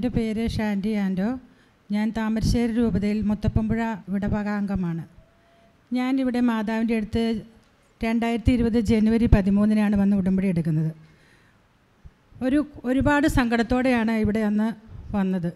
എൻ്റെ പേര് ഷാൻഡി ആൻഡോ ഞാൻ താമരശ്ശേരി രൂപതയിൽ മുത്തപ്പമ്പുഴ വിടവകാംഗമാണ് ഞാനിവിടെ മാതാവിൻ്റെ അടുത്ത് രണ്ടായിരത്തി ഇരുപത് ജനുവരി പതിമൂന്നിനാണ് വന്ന് ഉടമ്പടി എടുക്കുന്നത് ഒരു ഒരുപാട് സങ്കടത്തോടെയാണ് ഇവിടെ അന്ന് വന്നത്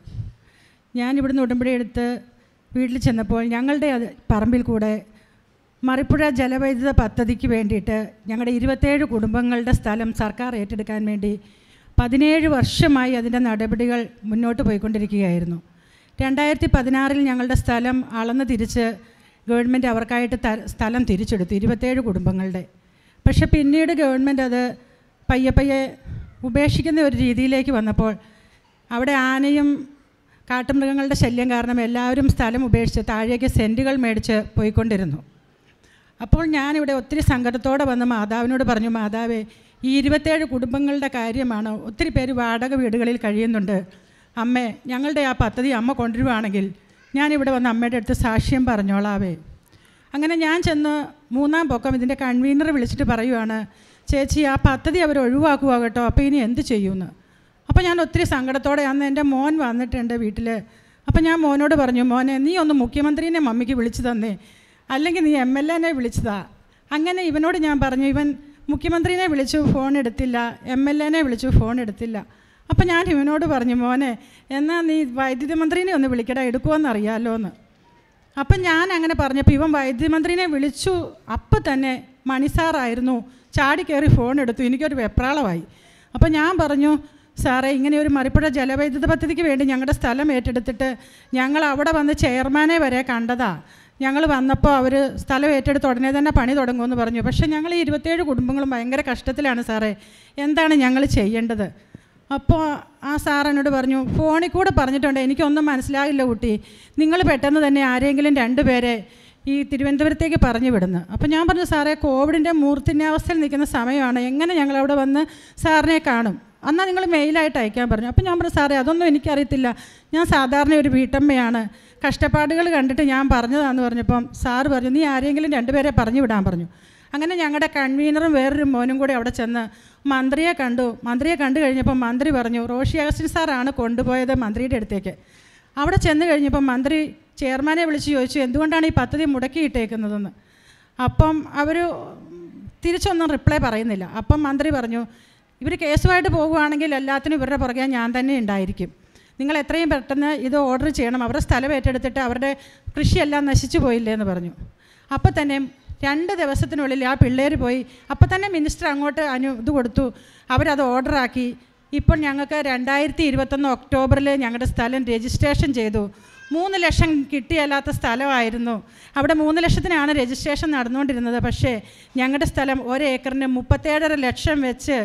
ഞാൻ ഇവിടുന്ന് ഉടമ്പടി എടുത്ത് വീട്ടിൽ ചെന്നപ്പോൾ ഞങ്ങളുടെ അത് പറമ്പിൽ കൂടെ മറിപ്പുഴ ജലവൈദ്യുത പദ്ധതിക്ക് വേണ്ടിയിട്ട് ഞങ്ങളുടെ ഇരുപത്തേഴ് കുടുംബങ്ങളുടെ സ്ഥലം സർക്കാർ ഏറ്റെടുക്കാൻ വേണ്ടി പതിനേഴ് വർഷമായി അതിൻ്റെ നടപടികൾ മുന്നോട്ട് പോയിക്കൊണ്ടിരിക്കുകയായിരുന്നു രണ്ടായിരത്തി പതിനാറിൽ ഞങ്ങളുടെ സ്ഥലം അളന്ന് തിരിച്ച് ഗവൺമെൻറ് അവർക്കായിട്ട് ത സ്ഥലം തിരിച്ചെടുത്തു ഇരുപത്തേഴ് കുടുംബങ്ങളുടെ പക്ഷെ പിന്നീട് ഗവൺമെൻറ് അത് പയ്യെ പയ്യെ ഉപേക്ഷിക്കുന്ന ഒരു രീതിയിലേക്ക് വന്നപ്പോൾ അവിടെ ആനയും കാട്ടുമൃഗങ്ങളുടെ ശല്യം കാരണം എല്ലാവരും സ്ഥലം ഉപേക്ഷിച്ച് താഴേക്ക് സെൻറ്റുകൾ മേടിച്ച് പോയിക്കൊണ്ടിരുന്നു അപ്പോൾ ഞാനിവിടെ ഒത്തിരി സങ്കടത്തോടെ വന്ന് മാതാവിനോട് പറഞ്ഞു മാതാവേ ഈ ഇരുപത്തേഴ് കുടുംബങ്ങളുടെ കാര്യമാണ് ഒത്തിരി പേര് വാടക വീടുകളിൽ കഴിയുന്നുണ്ട് അമ്മേ ഞങ്ങളുടെ ആ പദ്ധതി അമ്മ കൊണ്ടുവരുവാണെങ്കിൽ ഞാനിവിടെ വന്ന് അമ്മയുടെ അടുത്ത് സാക്ഷ്യം പറഞ്ഞോളാവേ അങ്ങനെ ഞാൻ ചെന്ന് മൂന്നാം പൊക്കം ഇതിൻ്റെ കൺവീനർ വിളിച്ചിട്ട് പറയുവാണ് ചേച്ചി ആ പദ്ധതി അവർ ഒഴിവാക്കുക കേട്ടോ അപ്പോൾ ഇനി എന്ത് ചെയ്യുമെന്ന് അപ്പോൾ ഞാൻ ഒത്തിരി സങ്കടത്തോടെ അന്ന് എൻ്റെ മോൻ വന്നിട്ടുണ്ട് വീട്ടിൽ അപ്പോൾ ഞാൻ മോനോട് പറഞ്ഞു മോനെ നീ ഒന്ന് മുഖ്യമന്ത്രീനെ മമ്മിക്ക് വിളിച്ചു തന്നേ അല്ലെങ്കിൽ നീ എം എൽ എനെ വിളിച്ചതാ അങ്ങനെ ഇവനോട് ഞാൻ പറഞ്ഞു ഇവൻ മുഖ്യമന്ത്രീനെ വിളിച്ചു ഫോൺ എടുത്തില്ല എം എൽ എനെ വിളിച്ചു ഫോൺ എടുത്തില്ല അപ്പം ഞാൻ ഇവനോട് പറഞ്ഞു മോനെ എന്നാൽ നീ വൈദ്യുതി മന്ത്രീനെ ഒന്ന് വിളിക്കടാ എടുക്കുമെന്ന് അറിയാമല്ലോ എന്ന് അപ്പം ഞാൻ അങ്ങനെ പറഞ്ഞപ്പോൾ ഇവൻ വൈദ്യുതി മന്ത്രിനെ വിളിച്ചു അപ്പം തന്നെ മണിസാറായിരുന്നു ചാടി കയറി ഫോൺ എടുത്തു എനിക്കൊരു വെപ്രാളമായി അപ്പം ഞാൻ പറഞ്ഞു സാറേ ഇങ്ങനെ ഒരു മറിപ്പുഴ ജലവൈദ്യുത പദ്ധതിക്ക് വേണ്ടി ഞങ്ങളുടെ സ്ഥലം ഏറ്റെടുത്തിട്ട് ഞങ്ങൾ അവിടെ വന്ന് ചെയർമാനെ വരെ കണ്ടതാ ഞങ്ങൾ വന്നപ്പോൾ അവർ സ്ഥലം ഏറ്റെടുത്ത് ഉടനെ തന്നെ പണി തുടങ്ങുമെന്ന് പറഞ്ഞു പക്ഷേ ഞങ്ങൾ ഈ ഇരുപത്തേഴ് കുടുംബങ്ങളും ഭയങ്കര കഷ്ടത്തിലാണ് സാറേ എന്താണ് ഞങ്ങൾ ചെയ്യേണ്ടത് അപ്പോൾ ആ സാർ എന്നോട് പറഞ്ഞു ഫോണിൽ കൂടെ പറഞ്ഞിട്ടുണ്ട് എനിക്കൊന്നും മനസ്സിലായില്ല കുട്ടി നിങ്ങൾ പെട്ടെന്ന് തന്നെ ആരെങ്കിലും രണ്ട് പേരെ ഈ തിരുവനന്തപുരത്തേക്ക് പറഞ്ഞു വിടുന്നു അപ്പോൾ ഞാൻ പറഞ്ഞു സാറേ കോവിഡിൻ്റെ മൂർത്തിന്യാവസ്ഥയിൽ നിൽക്കുന്ന സമയമാണ് എങ്ങനെ ഞങ്ങളവിടെ വന്ന് സാറിനെ കാണും എന്നാൽ നിങ്ങൾ മെയിലായിട്ട് അയക്കാൻ പറഞ്ഞു അപ്പോൾ ഞാൻ പറഞ്ഞു സാറേ അതൊന്നും എനിക്കറിയത്തില്ല ഞാൻ സാധാരണ ഒരു വീട്ടമ്മയാണ് കഷ്ടപ്പാടുകൾ കണ്ടിട്ട് ഞാൻ പറഞ്ഞതാണെന്ന് പറഞ്ഞപ്പം സാറ് പറഞ്ഞു നീ ആരെങ്കിലും രണ്ടുപേരെ പറഞ്ഞു വിടാൻ പറഞ്ഞു അങ്ങനെ ഞങ്ങളുടെ കൺവീനറും വേറൊരു മോനും കൂടി അവിടെ ചെന്ന് മന്ത്രിയെ കണ്ടു മന്ത്രിയെ കണ്ടു കഴിഞ്ഞപ്പോൾ മന്ത്രി പറഞ്ഞു റോഷി അഗസ്റ്റിൻ സാറാണ് കൊണ്ടുപോയത് മന്ത്രിയുടെ അടുത്തേക്ക് അവിടെ ചെന്ന് കഴിഞ്ഞപ്പോൾ മന്ത്രി ചെയർമാനെ വിളിച്ച് ചോദിച്ചു എന്തുകൊണ്ടാണ് ഈ പദ്ധതി മുടക്കിയിട്ടേക്കുന്നതെന്ന് അപ്പം അവർ തിരിച്ചൊന്നും റിപ്ലൈ പറയുന്നില്ല അപ്പം മന്ത്രി പറഞ്ഞു ഇവർ കേസുമായിട്ട് പോകുകയാണെങ്കിൽ എല്ലാത്തിനും ഇവരുടെ പുറകെ ഞാൻ തന്നെ ഉണ്ടായിരിക്കും നിങ്ങൾ എത്രയും പെട്ടെന്ന് ഇത് ഓർഡർ ചെയ്യണം അവരുടെ സ്ഥലം ഏറ്റെടുത്തിട്ട് അവരുടെ കൃഷിയെല്ലാം നശിച്ചു പോയില്ലേ എന്ന് പറഞ്ഞു അപ്പോൾ തന്നെ രണ്ട് ദിവസത്തിനുള്ളിൽ ആ പിള്ളേർ പോയി അപ്പോൾ തന്നെ മിനിസ്റ്റർ അങ്ങോട്ട് അനു ഇത് കൊടുത്തു അവരത് ഓർഡറാക്കി ഇപ്പോൾ ഞങ്ങൾക്ക് രണ്ടായിരത്തി ഇരുപത്തൊന്ന് ഒക്ടോബറിൽ ഞങ്ങളുടെ സ്ഥലം രജിസ്ട്രേഷൻ ചെയ്തു മൂന്ന് ലക്ഷം കിട്ടിയല്ലാത്ത സ്ഥലമായിരുന്നു അവിടെ മൂന്ന് ലക്ഷത്തിനാണ് രജിസ്ട്രേഷൻ നടന്നുകൊണ്ടിരുന്നത് പക്ഷേ ഞങ്ങളുടെ സ്ഥലം ഒരു ഏക്കറിന് മുപ്പത്തേഴര ലക്ഷം വെച്ച്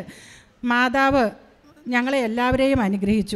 മാതാവ് ഞങ്ങളെ എല്ലാവരെയും അനുഗ്രഹിച്ചു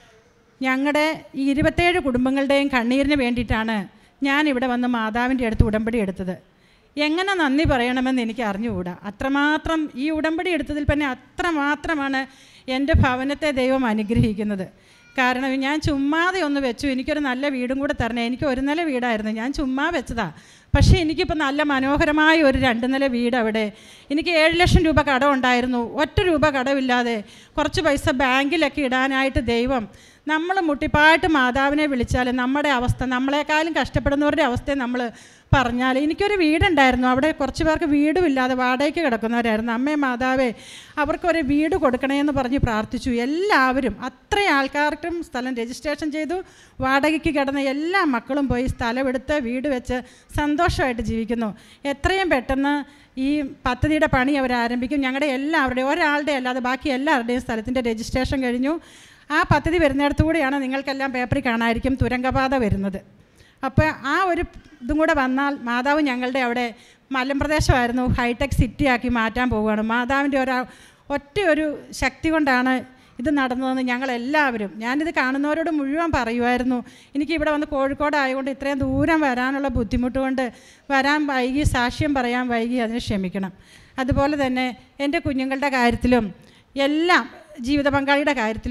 ഞങ്ങളുടെ ഈ ഇരുപത്തേഴ് കുടുംബങ്ങളുടെയും കണ്ണീരിന് വേണ്ടിയിട്ടാണ് ഞാൻ ഇവിടെ വന്ന് മാതാവിൻ്റെ അടുത്ത് ഉടമ്പടി എടുത്തത് എങ്ങനെ നന്ദി പറയണമെന്ന് എനിക്ക് അറിഞ്ഞുകൂടാ അത്രമാത്രം ഈ ഉടമ്പടി എടുത്തതിൽ തന്നെ അത്രമാത്രമാണ് എൻ്റെ ഭവനത്തെ ദൈവം അനുഗ്രഹിക്കുന്നത് കാരണം ഞാൻ ചുമ്മാതെ ഒന്ന് വെച്ചു എനിക്കൊരു നല്ല വീടും കൂടെ തരണേ എനിക്ക് ഒരു നില വീടായിരുന്നു ഞാൻ ചുമ്മാ വെച്ചതാ പക്ഷേ എനിക്കിപ്പോൾ നല്ല മനോഹരമായ ഒരു രണ്ട് നില വീട് അവിടെ എനിക്ക് ഏഴ് ലക്ഷം രൂപ കടം ഉണ്ടായിരുന്നു ഒറ്റ രൂപ കടമില്ലാതെ കുറച്ച് പൈസ ബാങ്കിലൊക്കെ ഇടാനായിട്ട് ദൈവം നമ്മൾ മുട്ടിപ്പായിട്ട് മാതാവിനെ വിളിച്ചാൽ നമ്മുടെ അവസ്ഥ നമ്മളെക്കാളും കഷ്ടപ്പെടുന്നവരുടെ അവസ്ഥയെ നമ്മൾ പറഞ്ഞാൽ എനിക്കൊരു വീടുണ്ടായിരുന്നു അവിടെ കുറച്ച് പേർക്ക് വീടുമില്ലാതെ വാടകയ്ക്ക് കിടക്കുന്നവരായിരുന്നു അമ്മേ മാതാവേ അവർക്കൊരു വീട് കൊടുക്കണമെന്ന് പറഞ്ഞ് പ്രാർത്ഥിച്ചു എല്ലാവരും അത്ര ആൾക്കാർക്കും സ്ഥലം രജിസ്ട്രേഷൻ ചെയ്തു വാടകയ്ക്ക് കിടന്ന എല്ലാ മക്കളും പോയി സ്ഥലമെടുത്ത് വീട് വെച്ച് സന്തോഷമായിട്ട് ജീവിക്കുന്നു എത്രയും പെട്ടെന്ന് ഈ പദ്ധതിയുടെ പണി അവർ ആരംഭിക്കും ഞങ്ങളുടെ എല്ലാവരുടെയും ഒരാളുടെ അല്ലാതെ ബാക്കി എല്ലാവരുടെയും സ്ഥലത്തിൻ്റെ രജിസ്ട്രേഷൻ കഴിഞ്ഞു ആ പദ്ധതി വരുന്നിടത്തു കൂടിയാണ് നിങ്ങൾക്കെല്ലാം പേപ്പറിൽ കാണാമായിരിക്കും തുരങ്കപാത വരുന്നത് അപ്പോൾ ആ ഒരു ഇതും കൂടെ വന്നാൽ മാതാവ് ഞങ്ങളുടെ അവിടെ മലമ്പ്രദേശമായിരുന്നു ഹൈടെക് സിറ്റി ആക്കി മാറ്റാൻ പോവുകയാണ് മാതാവിൻ്റെ ഒരു ഒറ്റ ഒരു ശക്തി കൊണ്ടാണ് ഇത് നടന്നതെന്ന് ഞങ്ങളെല്ലാവരും ഞാനിത് കാണുന്നവരോട് മുഴുവൻ പറയുമായിരുന്നു എനിക്ക് ഇവിടെ വന്ന് കോഴിക്കോട് ആയതുകൊണ്ട് ഇത്രയും ദൂരം വരാനുള്ള ബുദ്ധിമുട്ട് കൊണ്ട് വരാൻ വൈകി സാക്ഷ്യം പറയാൻ വൈകി അതിന് ക്ഷമിക്കണം അതുപോലെ തന്നെ എൻ്റെ കുഞ്ഞുങ്ങളുടെ കാര്യത്തിലും എല്ലാം ജീവിത പങ്കാളിയുടെ കാര്യത്തിലും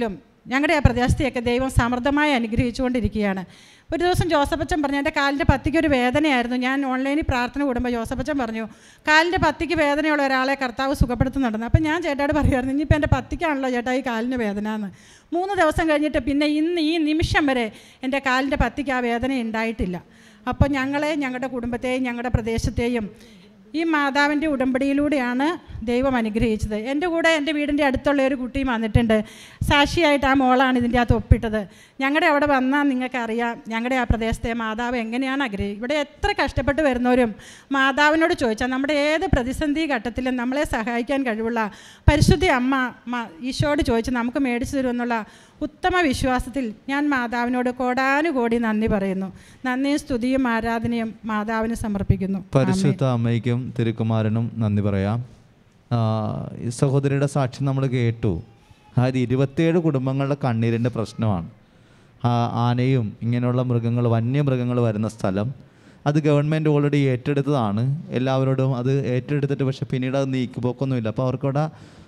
ഞങ്ങളുടെ ആ പ്രദേശത്തെയൊക്കെ ദൈവം സമൃദ്ധമായി അനുഗ്രഹിച്ചുകൊണ്ടിരിക്കുകയാണ് ഒരു ദിവസം ജോസഫച്ചൻ പറഞ്ഞു എൻ്റെ കാലിൻ്റെ പത്തിക്ക് ഒരു വേദനയായിരുന്നു ഞാൻ ഓൺലൈനിൽ പ്രാർത്ഥന കൂടുമ്പോൾ ജോസഫച്ചൻ പറഞ്ഞു കാലിൻ്റെ പത്തിക്ക് വേദനയുള്ള ഒരാളെ കർത്താവ് സുഖപ്പെടുത്തുന്നുണ്ടെന്ന് അപ്പം ഞാൻ ചേട്ടാട് പറയുമായിരുന്നു ഇനിയിപ്പോൾ എൻ്റെ പത്തിക്കാണല്ലോ ചേട്ടാ ഈ കാലിന് വേദന എന്ന് മൂന്ന് ദിവസം കഴിഞ്ഞിട്ട് പിന്നെ ഇന്ന് ഈ നിമിഷം വരെ എൻ്റെ കാലിൻ്റെ പത്തിക്ക് ആ വേദന ഉണ്ടായിട്ടില്ല അപ്പോൾ ഞങ്ങളെ ഞങ്ങളുടെ കുടുംബത്തെയും ഞങ്ങളുടെ പ്രദേശത്തെയും ഈ മാതാവിൻ്റെ ഉടമ്പടിയിലൂടെയാണ് ദൈവം അനുഗ്രഹിച്ചത് എൻ്റെ കൂടെ എൻ്റെ വീടിൻ്റെ അടുത്തുള്ള ഒരു കുട്ടിയും വന്നിട്ടുണ്ട് സാക്ഷിയായിട്ട് ആ മോളാണ് ഇതിൻ്റെ അകത്ത് ഒപ്പിട്ടത് ഞങ്ങളുടെ അവിടെ വന്നാൽ നിങ്ങൾക്കറിയാം ഞങ്ങളുടെ ആ പ്രദേശത്തെ മാതാവ് എങ്ങനെയാണ് ആഗ്രഹിക്കുക ഇവിടെ എത്ര കഷ്ടപ്പെട്ട് വരുന്നവരും മാതാവിനോട് ചോദിച്ചാൽ നമ്മുടെ ഏത് പ്രതിസന്ധി ഘട്ടത്തിലും നമ്മളെ സഹായിക്കാൻ കഴിവുള്ള പരിശുദ്ധ അമ്മ മ- ഈശോയോട് ചോദിച്ച് നമുക്ക് മേടിച്ചു തരുമെന്നുള്ള ഉത്തമ വിശ്വാസത്തിൽ ഞാൻ മാതാവിനോട് കോടാനുകോടി നന്ദി പറയുന്നു നന്ദിയും സ്തുതിയും ആരാധനയും മാതാവിന് സമർപ്പിക്കുന്നു പരിശുദ്ധ അമ്മയ്ക്കും തിരുക്കുമാരനും നന്ദി പറയാം ആ, ഈ സഹോദരിയുടെ സാക്ഷ്യം നമ്മൾ കേട്ടു അതായത് ഇരുപത്തിയേഴ് കുടുംബങ്ങളുടെ കണ്ണീരിൻ്റെ പ്രശ്നമാണ് ആ, ആനയും ഇങ്ങനെയുള്ള മൃഗങ്ങൾ വന്യമൃഗങ്ങൾ വരുന്ന സ്ഥലം അത് ഗവൺമെൻറ് ഓൾറെഡി ഏറ്റെടുത്തതാണ് എല്ലാവരോടും അത് ഏറ്റെടുത്തിട്ട് പക്ഷെ പിന്നീട് അത് നീക്കുപോക്കൊന്നുമില്ല അപ്പോൾ അവർക്കവിടെ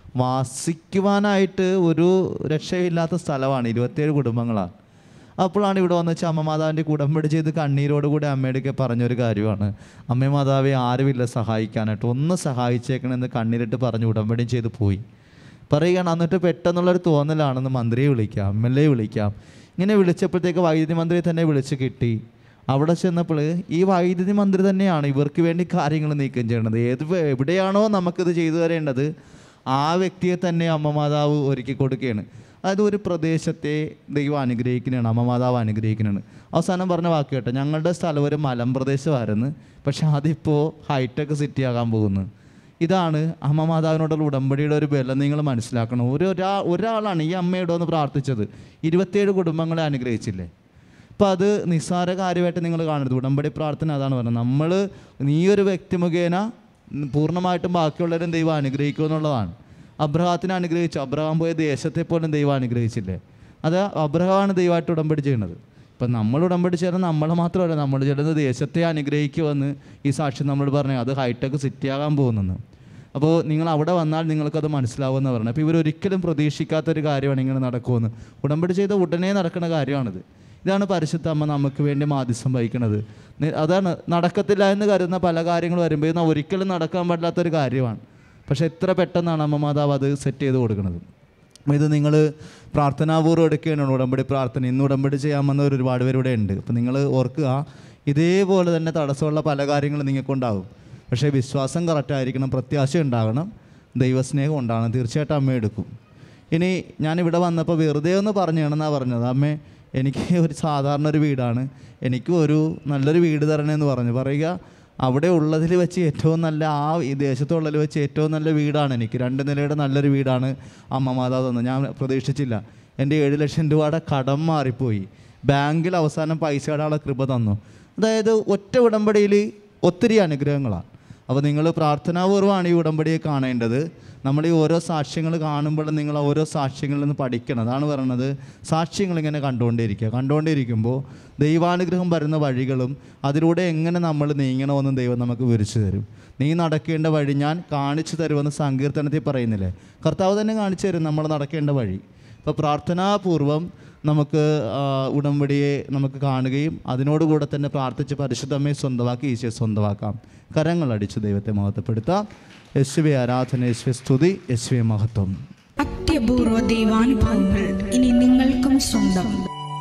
വാസിക്കുവാനായിട്ട് ഒരു രക്ഷയില്ലാത്ത സ്ഥലമാണ് ഇരുപത്തിയേഴ് കുടുംബങ്ങളാണ് അപ്പോഴാണ് ഇവിടെ വന്ന് വെച്ചാൽ അമ്മ മാതാവിൻ്റെ കുടമ്പടി ചെയ്ത് കണ്ണീരോടുകൂടി അമ്മയുടെയൊക്കെ പറഞ്ഞൊരു കാര്യമാണ് അമ്മ മാതാവെ ആരുമില്ല സഹായിക്കാനായിട്ട് ഒന്ന് സഹായിച്ചേക്കണമെന്ന് കണ്ണീരിട്ട് പറഞ്ഞ് ഉടമ്പടിയും ചെയ്ത് പോയി പറയുകയാണ് എന്നിട്ട് പെട്ടെന്നുള്ളൊരു തോന്നലാണെന്ന് മന്ത്രിയെ വിളിക്കാം എം എൽ എ വിളിക്കാം ഇങ്ങനെ വിളിച്ചപ്പോഴത്തേക്ക് വൈദ്യുതി മന്ത്രിയെ തന്നെ വിളിച്ച് കിട്ടി അവിടെ ചെന്നപ്പോൾ ഈ വൈദ്യുതി മന്ത്രി തന്നെയാണ് ഇവർക്ക് വേണ്ടി കാര്യങ്ങൾ നീക്കം ചെയ്യണത് ഏത് വെ- എവിടെയാണോ നമുക്കിത് ചെയ്തു തരേണ്ടത് ആ വ്യക്തിയെ തന്നെ അമ്മ മാതാവ് ഒരുക്കി കൊടുക്കുകയാണ് അതായത് ഒരു പ്രദേശത്തെ ദൈവം അനുഗ്രഹിക്കുന്നതാണ് അമ്മ മാതാവ് അനുഗ്രഹിക്കുന്നതാണ് അവസാനം പറഞ്ഞ വാക്ക് കേട്ടോ ഞങ്ങളുടെ സ്ഥലം ഒരു മലമ്പ്രദേശമായിരുന്നു പക്ഷെ അതിപ്പോൾ ഹൈടെക് സിറ്റി ആകാൻ പോകുന്നു ഇതാണ് അമ്മ മാതാവിനോടുള്ള ഉടമ്പടിയുടെ ഒരു ബലം നിങ്ങൾ മനസ്സിലാക്കണം ഒരു ഒരാ ഒരാളാണ് ഈ അമ്മയോട് ഒന്ന് പ്രാർത്ഥിച്ചത് ഇരുപത്തേഴ് കുടുംബങ്ങളെ അനുഗ്രഹിച്ചില്ലേ അപ്പോൾ അത് നിസ്സാര കാര്യമായിട്ട് നിങ്ങൾ കാണരുത് ഉടമ്പടി പ്രാർത്ഥന അതാണ് പറയുന്നത് നമ്മൾ നീ ഒരു വ്യക്തി മുഖേന പൂർണ്ണമായിട്ടും ബാക്കിയുള്ളവരും ദൈവം അനുഗ്രഹിക്കും എന്നുള്ളതാണ് അബ്രഹാത്തിനെ അനുഗ്രഹിച്ചു അബ്രഹാം പോയ ദേശത്തെ പോലും ദൈവം അനുഗ്രഹിച്ചില്ലേ അത് അബ്രഹാമാണ് ദൈവമായിട്ട് ഉടമ്പടി ചെയ്യുന്നത് ഇപ്പം നമ്മൾ ഉടമ്പടി ചേർന്ന് നമ്മളെ മാത്രമല്ല നമ്മൾ ചേർന്ന് ദേശത്തെ അനുഗ്രഹിക്കുമെന്ന് ഈ സാക്ഷി നമ്മൾ പറഞ്ഞു അത് ഹൈടെക് സിറ്റി ആകാൻ പോകുന്നെന്ന് അപ്പോൾ നിങ്ങൾ അവിടെ വന്നാൽ നിങ്ങൾക്കത് മനസ്സിലാവുമെന്ന് പറഞ്ഞു അപ്പോൾ ഇവരൊരിക്കലും പ്രതീക്ഷിക്കാത്തൊരു കാര്യമാണ് ഇങ്ങനെ നടക്കുമെന്ന് ഉടമ്പടി ചെയ്ത ഉടനെ നടക്കുന്ന കാര്യമാണിത് ഇതാണ് പരിശുദ്ധ അമ്മ നമുക്ക് വേണ്ടി മാധ്യസ്ഥം വഹിക്കുന്നത് നി- അതാണ് നടക്കത്തില്ല എന്ന് കരുതുന്ന പല കാര്യങ്ങൾ വരുമ്പോൾ ഇത് ഒരിക്കലും നടക്കാൻ പാടില്ലാത്തൊരു കാര്യമാണ് പക്ഷേ എത്ര പെട്ടെന്നാണ് അമ്മ മാതാവ് അത് സെറ്റ് ചെയ്ത് കൊടുക്കുന്നത് അപ്പോൾ ഇത് നിങ്ങൾ പ്രാർത്ഥനാപൂർവ്വം എടുക്കുകയാണ് ഉടമ്പടി പ്രാർത്ഥന ഇന്ന് ഉടമ്പടി ചെയ്യാമെന്നവർ ഒരുപാട് പേര് ഇവിടെ ഉണ്ട് അപ്പോൾ നിങ്ങൾ ഓർക്കുക ഇതേപോലെ തന്നെ തടസ്സമുള്ള പല കാര്യങ്ങളും നിങ്ങൾക്കുണ്ടാകും പക്ഷേ വിശ്വാസം കറക്റ്റായിരിക്കണം പ്രത്യാശ ഉണ്ടാകണം ദൈവസ്നേഹം ഉണ്ടാകണം തീർച്ചയായിട്ടും അമ്മ എടുക്കും ഇനി ഞാനിവിടെ വന്നപ്പോൾ വെറുതെ ഒന്ന് പറഞ്ഞാണെന്നാണ് പറഞ്ഞത് അമ്മേ എനിക്ക് ഒരു സാധാരണ ഒരു വീടാണ് എനിക്ക് ഒരു നല്ലൊരു വീട് തരണമെന്ന് പറഞ്ഞു പറയുക അവിടെ ഉള്ളതിൽ വെച്ച് ഏറ്റവും നല്ല ആ ഈ ദേശത്തുള്ളതിൽ വെച്ച് ഏറ്റവും നല്ല വീടാണ് എനിക്ക് രണ്ട് നിലയുടെ നല്ലൊരു വീടാണ് അമ്മ മാതാവ് തന്നത് ഞാൻ പ്രതീക്ഷിച്ചില്ല എൻ്റെ ഏഴ് ലക്ഷം രൂപയുടെ കടം മാറിപ്പോയി ബാങ്കിൽ അവസാനം പൈസ ഇടാനുള്ള കൃപ തന്നു അതായത് ഒറ്റ ഉടമ്പടിയിൽ ഒത്തിരി അനുഗ്രഹങ്ങളാണ് അപ്പോൾ നിങ്ങൾ പ്രാർത്ഥനാപൂർവ്വമാണ് ഈ ഉടമ്പടിയെ കാണേണ്ടത് നമ്മൾ ഈ ഓരോ സാക്ഷ്യങ്ങൾ കാണുമ്പോൾ നിങ്ങൾ ഓരോ സാക്ഷ്യങ്ങളിൽ നിന്ന് പഠിക്കണം അതാണ് പറയുന്നത് സാക്ഷ്യങ്ങൾ ഇങ്ങനെ കണ്ടുകൊണ്ടേയിരിക്കുക കണ്ടുകൊണ്ടേയിരിക്കുമ്പോൾ ദൈവാനുഗ്രഹം വരുന്ന വഴികളും അതിലൂടെ എങ്ങനെ നമ്മൾ നീങ്ങണമെന്നും ദൈവം നമുക്ക് വിവരിച്ചു തരും നീ നടക്കേണ്ട വഴി ഞാൻ കാണിച്ചു തരുമെന്ന് സങ്കീർത്തനത്തിൽ പറയുന്നില്ലേ കർത്താവ് തന്നെ കാണിച്ചു തരും നമ്മൾ നടക്കേണ്ട വഴി അപ്പോൾ പ്രാർത്ഥനാപൂർവം നമുക്ക് ആ, ഉടമ്പടിയെ നമുക്ക് കാണുകയും അതിനോടുകൂടെ തന്നെ പ്രാർത്ഥിച്ച് പരിശുദ്ധമ്മയെ സ്വന്തമാക്കി ഈശോയെ സ്വന്തമാക്കാം കരങ്ങളടിച്ച് ദൈവത്തെ മഹത്വപ്പെടുത്താം യേശുവെ ആരാധന യേശുവെ സ്തുതി യേശുവെ മഹത്വം അത്യപൂർവ ദൈവാനുഭവങ്ങൾ ഇനി നിങ്ങൾക്കും സ്വന്തം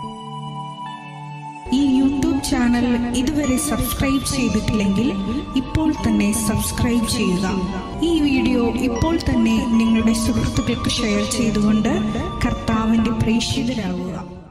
ഈ യൂട്യൂബ് ചാനൽ ഇതുവരെ സബ്സ്ക്രൈബ് ചെയ്തിട്ടില്ലെങ്കിൽ ഇപ്പോൾ തന്നെ സബ്സ്ക്രൈബ് ചെയ്യുക ഈ വീഡിയോ ഇപ്പോൾ തന്നെ നിങ്ങളുടെ സുഹൃത്തുക്കൾക്ക് ഷെയർ ചെയ്തുകൊണ്ട് കർത്താവിൻ്റെ പ്രേക്ഷിതരാകുക